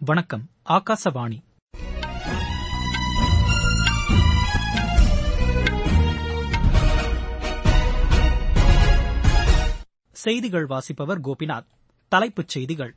வணக்கம் ஆகாசவாணி செய்திகள் வாசிப்பவர் கோபிநாத் தலைப்புச் செய்திகள்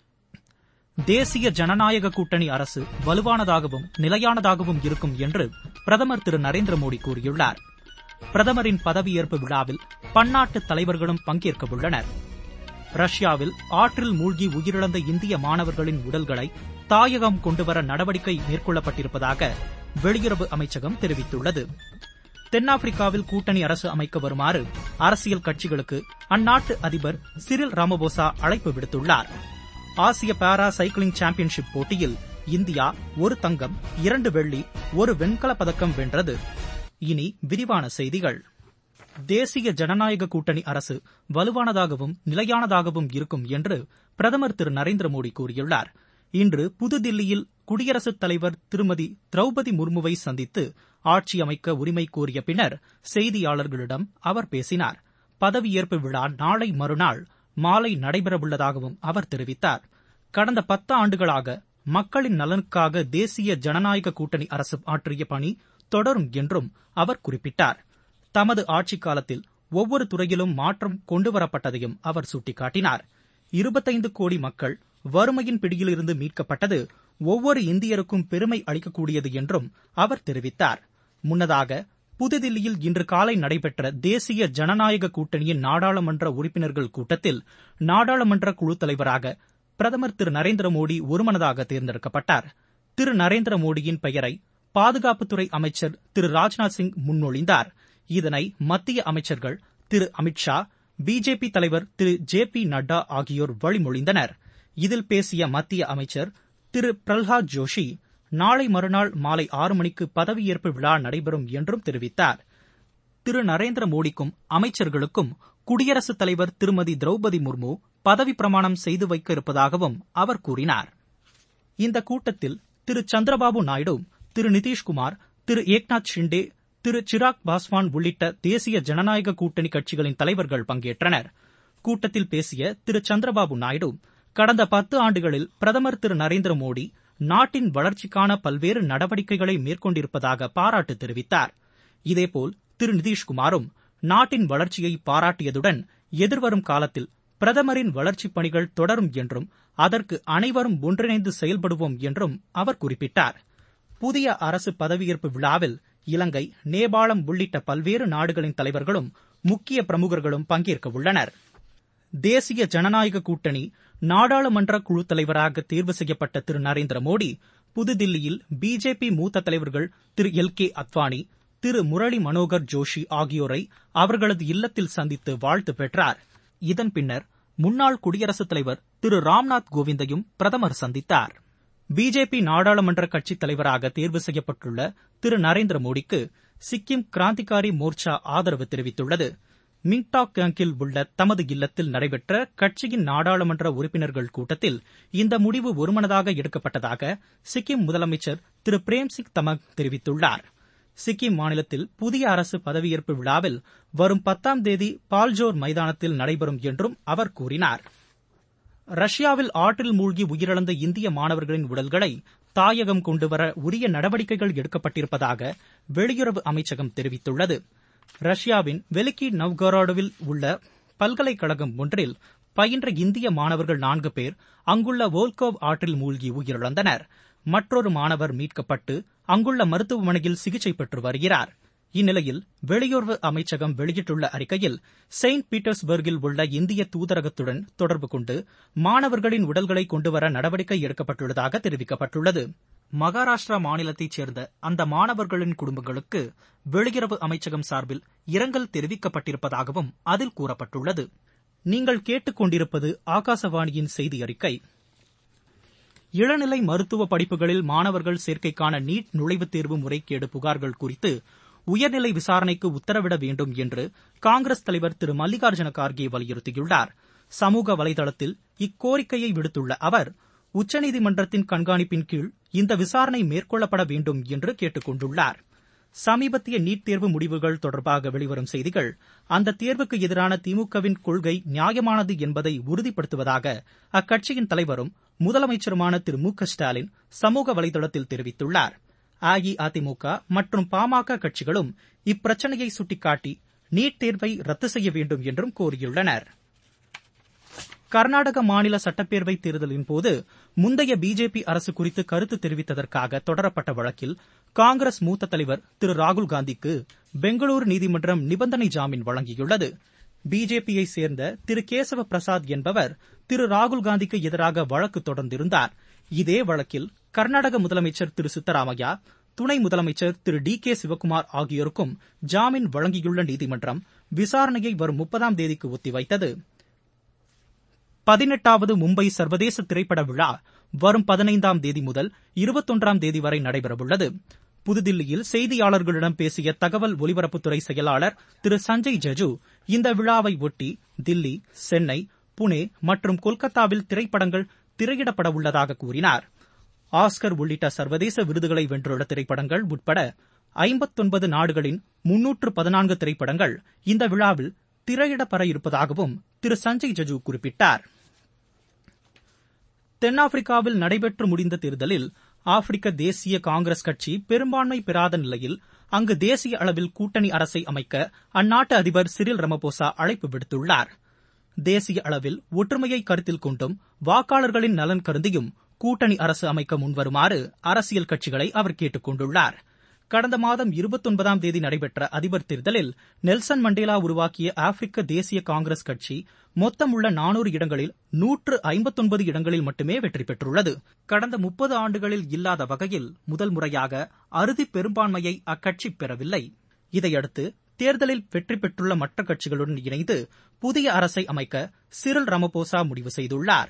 தேசிய ஜனநாயக கூட்டணி அரசு வலுவானதாகவும் நிலையானதாகவும் இருக்கும் என்று பிரதமர் திரு நரேந்திர மோடி கூறியுள்ளார் பிரதமரின் பதவியேற்பு விழாவில் பன்னாட்டு தலைவர்களும் பங்கேற்க உள்ளனர் ரஷ்யாவில் ஆற்றில் மூழ்கி உயிரிழந்த இந்திய மாணவர்களின் உடல்களை தாயகம் கொண்டுவர நடவடிக்கை மேற்கொள்ளப்பட்டிருப்பதாக வெளியுறவு அமைச்சகம் தெரிவித்துள்ளது தென்னாப்பிரிக்காவில் கூட்டணி அரசு அமைக்க வருமாறு அரசியல் கட்சிகளுக்கு அந்நாட்டு அதிபர் சிரில் ராமபோசா அழைப்பு விடுத்துள்ளார் ஆசிய பாரா சைக்கிளிங் சாம்பியன்ஷிப் போட்டியில் இந்தியா ஒரு தங்கம் இரண்டு வெள்ளி ஒரு வெண்கலப் பதக்கம் வென்றது இனி விரிவான செய்திகள் தேசிய ஜனநாயக கூட்டணி அரசு வலுவானதாகவும் நிலையானதாகவும் இருக்கும் என்று பிரதமர் திரு நரேந்திர மோடி கூறியுள்ளார் இன்று புதுதில்லியில் குடியரசுத் தலைவர் திருமதி திரௌபதி முர்முவை சந்தித்து ஆட்சி அமைக்க உரிமை கோரிய பின்னர் செய்தியாளர்களிடம் அவர் பேசினார் பதவியேற்பு விழா நாளை மறுநாள் மாலை நடைபெறவுள்ளதாகவும் அவர் தெரிவித்தார் கடந்த பத்து ஆண்டுகளாக மக்களின் நலனுக்காக தேசிய ஜனநாயக கூட்டணி அரசு ஆற்றிய பணி தொடரும் என்றும் அவர் குறிப்பிட்டார் தமது ஆட்சிக் காலத்தில் ஒவ்வொரு துறையிலும் மாற்றம் கொண்டுவரப்பட்டதையும் அவர் சுட்டிக்காட்டினார் இருபத்தைந்து கோடி மக்கள் வறுமையின் பிடியிலிருந்து மீட்கப்பட்டது ஒவ்வொரு இந்தியருக்கும் பெருமை அளிக்கக்கூடியது என்றும் அவர் தெரிவித்தார் முன்னதாக புதுதில்லியில் இன்று காலை நடைபெற்ற தேசிய ஜனநாயக கூட்டணியின் நாடாளுமன்ற உறுப்பினர்கள் கூட்டத்தில் நாடாளுமன்ற குழு தலைவராக பிரதமர் திரு நரேந்திர மோடி ஒருமனதாக தேர்ந்தெடுக்கப்பட்டார் திரு நரேந்திர மோடியின் பெயரை பாதுகாப்புத்துறை அமைச்சர் திரு ராஜ்நாத் சிங் முன்மொழிந்தார் இதனை மத்திய அமைச்சர்கள் திரு அமித்ஷா பிஜேபி தலைவர் திரு ஜே பி நட்டா ஆகியோர் வழிமொழிந்தனர் இதில் பேசிய மத்திய அமைச்சர் திரு பிரல்ஹாத் ஜோஷி நாளை மறுநாள் மாலை ஆறு மணிக்கு பதவியேற்பு விழா நடைபெறும் என்றும் தெரிவித்தார் திரு நரேந்திர மோடிக்கும் அமைச்சர்களுக்கும் குடியரசுத் தலைவர் திருமதி திரௌபதி முர்மு பதவி பிரமாணம் செய்து வைக்க இருப்பதாகவும் அவர் கூறினார் இந்த கூட்டத்தில் திரு சந்திரபாபு நாயுடு திரு நிதிஷ்குமார் திரு ஏக்நாத் ஷிண்டே திரு சிராக் பாஸ்வான் உள்ளிட்ட தேசிய ஜனநாயக கூட்டணி கட்சிகளின் தலைவர்கள் பங்கேற்றனர் கூட்டத்தில் பேசிய திரு சந்திரபாபு நாயுடு கடந்த பத்து ஆண்டுகளில் பிரதமர் திரு நரேந்திர மோடி நாட்டின் வளர்ச்சிக்கான பல்வேறு நடவடிக்கைகளை மேற்கொண்டிருப்பதாக பாராட்டு தெரிவித்தார் இதேபோல் திரு நிதிஷ்குமாரும் நாட்டின் வளர்ச்சியை பாராட்டியதுடன் எதிர்வரும் காலத்தில் பிரதமரின் வளர்ச்சிப் பணிகள் தொடரும் என்றும் அதற்கு அனைவரும் ஒன்றிணைந்து செயல்படுவோம் என்றும் அவர் குறிப்பிட்டார் புதிய அரசு பதவியேற்பு விழாவில் இலங்கை நேபாளம் உள்ளிட்ட பல்வேறு நாடுகளின் தலைவர்களும் முக்கிய பிரமுகர்களும் பங்கேற்க உள்ளனர் தேசிய ஜனநாயக கூட்டணி நாடாளுமன்ற குழு தலைவராக தேர்வு செய்யப்பட்ட திரு நரேந்திர மோடி புதுதில்லியில் பிஜேபி மூத்த தலைவர்கள் திரு எல் கே அத்வானி திரு முரளி மனோகர் ஜோஷி ஆகியோரை அவர்களது இல்லத்தில் சந்தித்து வாழ்த்து பெற்றார் இதன் பின்னர் முன்னாள் குடியரசுத் தலைவர் திரு ராம்நாத் கோவிந்தையும் பிரதமர் சந்தித்தார் பிஜேபி நாடாளுமன்ற கட்சித் தலைவராக தேர்வு செய்யப்பட்டுள்ள திரு நரேந்திர மோடிக்கு சிக்கிம் கிராந்திகாரி மோர்ச்சா ஆதரவு தெரிவித்துள்ளது மிங்டாக் கேங்கில் உள்ள தமது இல்லத்தில் நடைபெற்ற கட்சியின் நாடாளுமன்ற உறுப்பினர்கள் கூட்டத்தில் இந்த முடிவு ஒருமனதாக எடுக்கப்பட்டதாக சிக்கிம் முதலமைச்சர் திரு பிரேம்சிங் தமக் தெரிவித்துள்ளார் சிக்கிம் மாநிலத்தில் புதிய அரசு பதவியேற்பு விழாவில் வரும் பத்தாம் தேதி பால்ஜோர் மைதானத்தில் நடைபெறும் என்றும் அவர் கூறினார் ரஷ்யாவில் ஆற்றில் மூழ்கி உயிரிழந்த இந்திய மாணவர்களின் உடல்களை தாயகம் கொண்டுவர உரிய நடவடிக்கைகள் எடுக்கப்பட்டிருப்பதாக வெளியுறவு அமைச்சகம் தெரிவித்துள்ளது ரஷ்யாவின் வெலிக்கி நவ்கோராடுவில் உள்ள பல்கலைக்கழகம் ஒன்றில் பயின்ற இந்திய மாணவர்கள் நான்கு பேர் அங்குள்ள வோல்கோவ் ஆற்றில் மூழ்கி உயிரிழந்தனர் மற்றொரு மாணவர் மீட்கப்பட்டு அங்குள்ள மருத்துவமனையில் சிகிச்சை பெற்று வருகிறார் இந்நிலையில் வெளியுறவு அமைச்சகம் வெளியிட்டுள்ள அறிக்கையில் செயின்ட் பீட்டர்ஸ்பர்கில் உள்ள இந்திய தூதரகத்துடன் தொடர்பு கொண்டு மாணவர்களின் உடல்களை கொண்டுவர நடவடிக்கை எடுக்கப்பட்டுள்ளதாக தெரிவிக்கப்பட்டுள்ளது மகாராஷ்டிரா மாநிலத்தைச் சேர்ந்த அந்த மாணவர்களின் குடும்பங்களுக்கு வெளியுறவு அமைச்சகம் சார்பில் இரங்கல் தெரிவிக்கப்பட்டிருப்பதாகவும் அதில் கூறப்பட்டுள்ளது நீங்கள் கேட்டுக்கொண்டிருப்பது ஆகாசவாணியின் செய்தி அறிக்கை இளநிலை மருத்துவ படிப்புகளில் மாணவர்கள் சேர்க்கைக்கான நீட் நுழைவுத் தேர்வு முறைகேடு புகார்கள் குறித்து உயர்நிலை விசாரணைக்கு உத்தரவிட வேண்டும் என்று காங்கிரஸ் தலைவர் திரு மல்லிகார்ஜுன கார்கே வலியுறுத்தியுள்ளார் சமூக வலைதளத்தில் இக்கோரிக்கையை விடுத்துள்ள அவர் உச்சநீதிமன்றத்தின் கண்காணிப்பின் கீழ் இந்த விசாரணை மேற்கொள்ளப்பட வேண்டும் என்று கேட்டுக் கொண்டுள்ளார் சமீபத்திய நீட் தேர்வு முடிவுகள் தொடர்பாக வெளிவரும் செய்திகள் அந்த தேர்வுக்கு எதிரான திமுகவின் கொள்கை நியாயமானது என்பதை உறுதிப்படுத்துவதாக அக்கட்சியின் தலைவரும் முதலமைச்சருமான திரு மு க ஸ்டாலின் சமூக வலைதளத்தில் தெரிவித்துள்ளார் அஇஅதிமுக மற்றும் பாமக கட்சிகளும் இப்பிரச்சனையை சுட்டிக்காட்டி நீட் தேர்வை ரத்து செய்ய வேண்டும் என்றும் கோரியுள்ளனர் கர்நாடக மாநில சட்டப்பேரவை தேர்தலின் போது முந்தைய பிஜேபி அரசு குறித்து கருத்து தெரிவித்ததற்காக தொடரப்பட்ட வழக்கில் காங்கிரஸ் மூத்த தலைவர் திரு ராகுல்காந்திக்கு பெங்களூரு நீதிமன்றம் நிபந்தனை ஜாமீன் வழங்கியுள்ளது பிஜேபியை சேர்ந்த திரு கேசவ பிரசாத் என்பவர் திரு ராகுல்காந்திக்கு எதிராக வழக்கு தொடர்ந்திருந்தார் இதே வழக்கில் கர்நாடக முதலமைச்சர் திரு சித்தராமையா துணை முதலமைச்சர் திரு டி கே சிவக்குமார் ஆகியோருக்கும் ஜாமீன் வழங்கியுள்ள நீதிமன்றம் விசாரணையை வரும் முப்பதாம் தேதிக்கு ஒத்திவைத்தது பதினெட்டாவது மும்பை சர்வதேச திரைப்பட விழா வரும் பதினைந்தாம் தேதி முதல் இருபத்தொன்றாம் தேதி வரை நடைபெறவுள்ளது புதுதில்லியில் செய்தியாளர்களிடம் பேசிய தகவல் ஒலிபரப்புத்துறை செயலாளர் திரு சஞ்சய் ஜஜு இந்த விழாவை ஒட்டி தில்லி சென்னை புனே மற்றும் கொல்கத்தாவில் திரைப்படங்கள் திரையிடப்பட உள்ளதாக கூறினார் ஆஸ்கர் உள்ளிட்ட சர்வதேச விருதுகளை வென்றுள்ள திரைப்படங்கள் உட்பட ஐம்பத்தொன்பது நாடுகளின் முன்னூற்று பதினான்கு திரைப்படங்கள் இந்த விழாவில் திரையிடப்பட இருப்பதாகவும் திரு சஞ்சய் ஜஜு குறிப்பிட்டார் தென்னாப்பிரிக்காவில் நடைபெற்று முடிந்த தேர்தலில் ஆப்பிரிக்க தேசிய காங்கிரஸ் கட்சி பெரும்பான்மை பெறாத நிலையில் அங்கு தேசிய அளவில் கூட்டணி அரசை அமைக்க அந்நாட்டு அதிபர் சிறில் ரமபோசா அழைப்பு விடுத்துள்ளார் தேசிய அளவில் ஒற்றுமையை கருத்தில் கொண்டும் வாக்காளர்களின் நலன் கருதியும் கூட்டணி அரசு அமைக்க முன்வருமாறு அரசியல் கட்சிகளை அவர் கேட்டுக் கொண்டுள்ளார் கடந்த மாதம் இருபத்தொன்பதாம் தேதி நடைபெற்ற அதிபர் தேர்தலில் நெல்சன் மண்டேலா உருவாக்கிய ஆப்பிரிக்க தேசிய காங்கிரஸ் கட்சி மொத்தம் உள்ள நானூறு இடங்களில் நூற்று ஐம்பத்தொன்பது இடங்களில் மட்டுமே வெற்றி பெற்றுள்ளது கடந்த முப்பது ஆண்டுகளில் இல்லாத வகையில் முதல் முறையாக அறுதி பெரும்பான்மையை அக்கட்சி பெறவில்லை இதையடுத்து தேர்தலில் வெற்றி பெற்றுள்ள மற்ற கட்சிகளுடன் இணைந்து புதிய அரசை அமைக்க சிறில் ரமபோசா முடிவு செய்துள்ளார்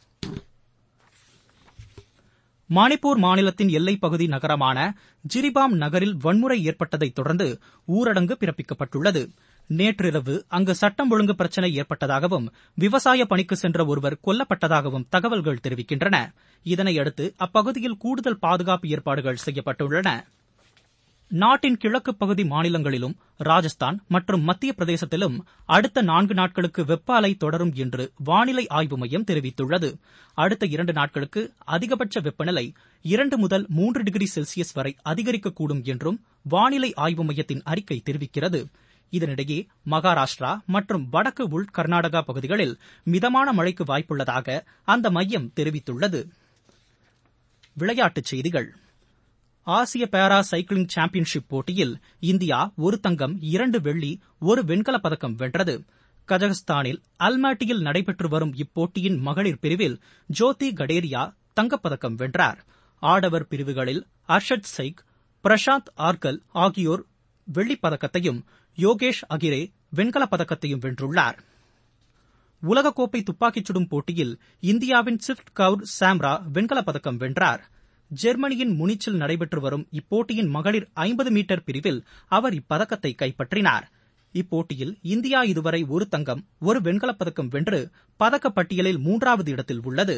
மணிப்பூர் மாநிலத்தின் எல்லைப் பகுதி நகரமான ஜிரிபாம் நகரில் வன்முறை ஏற்பட்டதைத் தொடர்ந்து ஊரடங்கு பிறப்பிக்கப்பட்டுள்ளது நேற்றிரவு அங்கு சட்டம் ஒழுங்கு பிரச்சினை ஏற்பட்டதாகவும் விவசாய பணிக்கு சென்ற ஒருவர் கொல்லப்பட்டதாகவும் தகவல்கள் தெரிவிக்கின்றன இதனையடுத்து அப்பகுதியில் கூடுதல் பாதுகாப்பு ஏற்பாடுகள் செய்யப்பட்டுள்ளன நாட்டின் கிழக்கு பகுதி மாநிலங்களிலும் ராஜஸ்தான் மற்றும் மத்திய பிரதேசத்திலும் அடுத்த நான்கு நாட்களுக்கு வெப்ப அலை தொடரும் என்று வானிலை ஆய்வு மையம் தெரிவித்துள்ளது அடுத்த இரண்டு நாட்களுக்கு அதிகபட்ச வெப்பநிலை இரண்டு முதல் மூன்று டிகிரி செல்சியஸ் வரை அதிகரிக்கக்கூடும் என்றும் வானிலை ஆய்வு மையத்தின் அறிக்கை தெரிவிக்கிறது இதனிடையே மகாராஷ்டிரா மற்றும் வடக்கு உள் கர்நாடகா பகுதிகளில் மிதமான மழைக்கு வாய்ப்புள்ளதாக அந்த மையம் தெரிவித்துள்ளது விளையாட்டுச் செய்திகள் ஆசிய பாரா சைக்கிளிங் சாம்பியன்ஷிப் போட்டியில் இந்தியா ஒரு தங்கம் இரண்டு வெள்ளி ஒரு வெண்கலப் பதக்கம் வென்றது கஜகஸ்தானில் அல்மாட்டியில் நடைபெற்று வரும் இப்போட்டியின் மகளிர் பிரிவில் ஜோதி கடேரியா தங்கப்பதக்கம் வென்றார் ஆடவர் பிரிவுகளில் அர்ஷத் சைக் பிரசாந்த் ஆர்கல் ஆகியோர் வெள்ளிப் பதக்கத்தையும் யோகேஷ் அகிரே வெண்கலப் பதக்கத்தையும் வென்றுள்ளார் உலகக்கோப்பை துப்பாக்கிச் சுடும் போட்டியில் இந்தியாவின் சிஃப்ட் கவுர் சாம்ரா வெண்கலப் பதக்கம் வென்றார் ஜெர்மனியின் முனிச்சில் நடைபெற்று வரும் இப்போட்டியின் மகளிர் ஐம்பது மீட்டர் பிரிவில் அவர் இப்பதக்கத்தை கைப்பற்றினார் இப்போட்டியில் இந்தியா இதுவரை ஒரு தங்கம் ஒரு வெண்கலப் பதக்கம் வென்று பதக்கப்பட்டியலில் மூன்றாவது இடத்தில் உள்ளது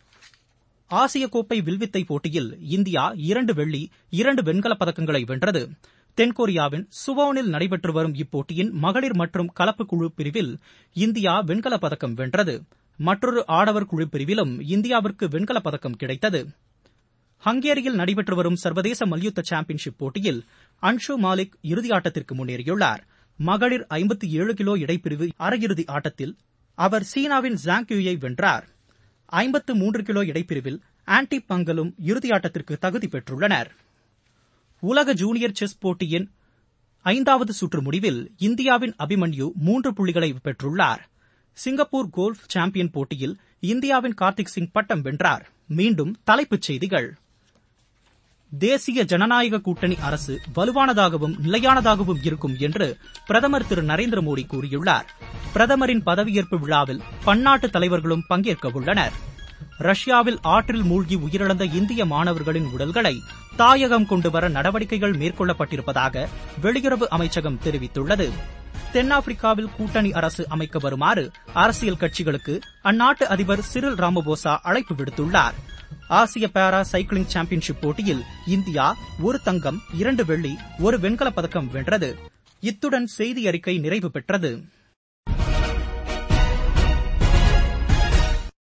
ஆசிய கோப்பை வில்வித்தை போட்டியில் இந்தியா இரண்டு வெள்ளி இரண்டு வெண்கலப் பதக்கங்களை வென்றது தென்கொரியாவின் சுவோனில் நடைபெற்று வரும் இப்போட்டியின் மகளிர் மற்றும் கலப்பு குழு பிரிவில் இந்தியா வெண்கலப் பதக்கம் வென்றது மற்றொரு ஆடவர் குழு பிரிவிலும் இந்தியாவிற்கு வெண்கலப் பதக்கம் கிடைத்தது ஹங்கேரியில் நடைபெற்று வரும் சர்வதேச மல்யுத்த சாம்பியன்ஷிப் போட்டியில் அன்ஷு மாலிக் இறுதியாட்டத்திற்கு முன்னேறியுள்ளார் மகளிர் ஐம்பத்தி ஏழு கிலோ இடைப்பிரிவு அரையிறுதி ஆட்டத்தில் அவர் சீனாவின் ஜாங்யூயை வென்றார் ஐம்பத்து மூன்று கிலோ இடைப்பிரிவில் ஆன்டி பங்கலும் இறுதியாட்டத்திற்கு தகுதி பெற்றுள்ளனர் உலக ஜூனியர் செஸ் போட்டியின் ஐந்தாவது சுற்று முடிவில் இந்தியாவின் அபிமன்யு மூன்று புள்ளிகளை பெற்றுள்ளார் சிங்கப்பூர் கோல்ஃப் சாம்பியன் போட்டியில் இந்தியாவின் கார்த்திக் சிங் பட்டம் வென்றார் மீண்டும் தலைப்புச் செய்திகள் தேசிய ஜனநாயக கூட்டணி அரசு வலுவானதாகவும் நிலையானதாகவும் இருக்கும் என்று பிரதமர் திரு நரேந்திர மோடி கூறியுள்ளார் பிரதமரின் பதவியேற்பு விழாவில் பன்னாட்டு தலைவர்களும் பங்கேற்க உள்ளனர் ரஷ்யாவில் ஆற்றில் மூழ்கி உயிரிழந்த இந்திய மாணவர்களின் உடல்களை தாயகம் கொண்டுவர நடவடிக்கைகள் மேற்கொள்ளப்பட்டிருப்பதாக வெளியுறவு அமைச்சகம் தெரிவித்துள்ளது தென்னாப்பிரிக்காவில் கூட்டணி அரசு அமைக்க வருமாறு அரசியல் கட்சிகளுக்கு அந்நாட்டு அதிபர் சிறில் ராமபோசா அழைப்பு விடுத்துள்ளார் ஆசிய பாரா சைக்கிளிங் சாம்பியன்ஷிப் போட்டியில் இந்தியா ஒரு தங்கம் இரண்டு வெள்ளி ஒரு வெண்கலப் பதக்கம் வென்றது இத்துடன் செய்தி அறிக்கை நிறைவு பெற்றது